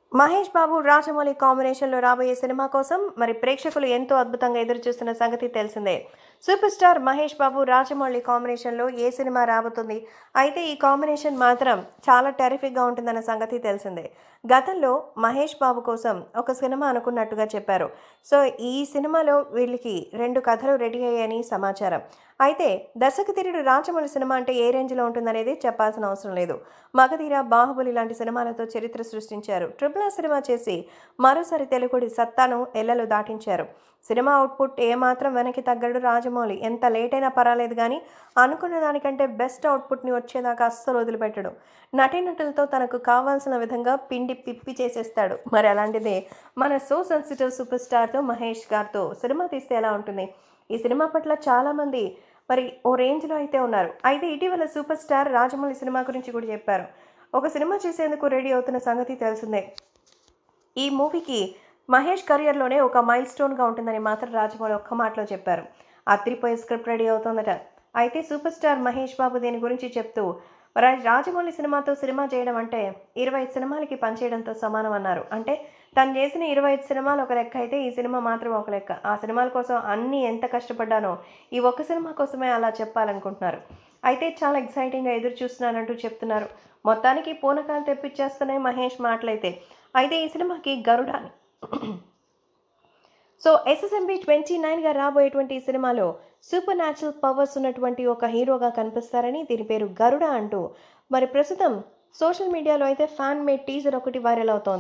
మహేష్ బాబు రాజమౌళి కాంబినేషన్లో రాబోయే సినిమా కోసం మరి ప్రేక్షకులు ఎంతో అద్భుతంగా ఎదురు చూస్తున్న సంగతి తెలిసిందే సూపర్ స్టార్ మహేష్ బాబు రాజమౌళి కాంబినేషన్లో ఏ సినిమా రాబోతుంది అయితే ఈ కాంబినేషన్ మాత్రం చాలా టెరిఫిక్గా ఉంటుందన్న సంగతి తెలిసిందే గతంలో మహేష్ బాబు కోసం ఒక సినిమా అనుకున్నట్టుగా చెప్పారు సో ఈ సినిమాలో వీళ్ళకి రెండు కథలు రెడీ అయ్యాయని సమాచారం అయితే దర్శకధీరుడు రాజమౌళి సినిమా అంటే ఏ రేంజ్లో ఉంటుందనేది చెప్పాల్సిన అవసరం లేదు మగధీర బాహుబలి లాంటి సినిమాలతో చరిత్ర సృష్టించారు ట్రిపుల్ ఆర్ సినిమా చేసి మరోసారి తెలుగుడి సత్తాను ఎల్లలు దాటించారు సినిమా అవుట్పుట్ ఏమాత్రం వెనక్కి తగ్గడు రాజమౌళి ఎంత లేట్ అయినా పర్వాలేదు కానీ అనుకున్న దానికంటే బెస్ట్ అవుట్పుట్ని వచ్చేదాకా అస్సలు వదిలిపెట్టడు నటీనటులతో తనకు కావాల్సిన విధంగా పిండి పిప్పి చేసేస్తాడు మరి అలాంటిదే మన సో సెన్సిటివ్ సూపర్ స్టార్తో మహేష్ గారితో సినిమా తీస్తే ఎలా ఉంటుంది ఈ సినిమా పట్ల చాలామంది మరి ఓ రేంజ్లో అయితే ఉన్నారు అయితే ఇటీవల సూపర్ స్టార్ రాజమౌళి సినిమా గురించి కూడా చెప్పారు ఒక సినిమా చేసేందుకు రెడీ అవుతున్న సంగతి తెలిసిందే ఈ మూవీకి మహేష్ కెరియర్లోనే ఒక మైల్ స్టోన్గా ఉంటుందని మాత్రం రాజమౌళి ఒక్క మాటలో చెప్పారు అత్తిరిపోయే స్క్రిప్ట్ రెడీ అవుతోందట అయితే సూపర్ స్టార్ మహేష్ బాబు దీని గురించి చెప్తూ రా- రాజమౌళి సినిమాతో సినిమా చేయడం అంటే ఇరవై సినిమాలకి పనిచేయడంతో సమానం అన్నారు అంటే తను చేసిన ఇరవై ఐదు సినిమాలు ఒక లెక్క అయితే ఈ సినిమా మాత్రం ఒక లెక్క ఆ సినిమాల కోసం అన్నీ ఎంత కష్టపడ్డానో ఈ ఒక్క సినిమా కోసమే అలా చెప్పాలనుకుంటున్నారు అయితే చాలా ఎక్సైటింగ్గా ఎదురు చూస్తున్నానంటూ చెప్తున్నారు మొత్తానికి పూనకాలు తెప్పించేస్తున్నాయి మహేష్ మాటలైతే అయితే ఈ సినిమాకి గరుడ అని సో ఎస్ఎస్ఎంబి ట్వంటీ నైన్గా రాబోయేటువంటి ఈ సినిమాలో సూపర్ న్యాచురల్ పవర్స్ ఉన్నటువంటి ఒక హీరోగా కనిపిస్తారని దీని పేరు గరుడ అంటూ మరి ప్రస్తుతం సోషల్ మీడియాలో అయితే ఫ్యాన్ మేడ్ టీజర్ ఒకటి వైరల్ అవుతోంది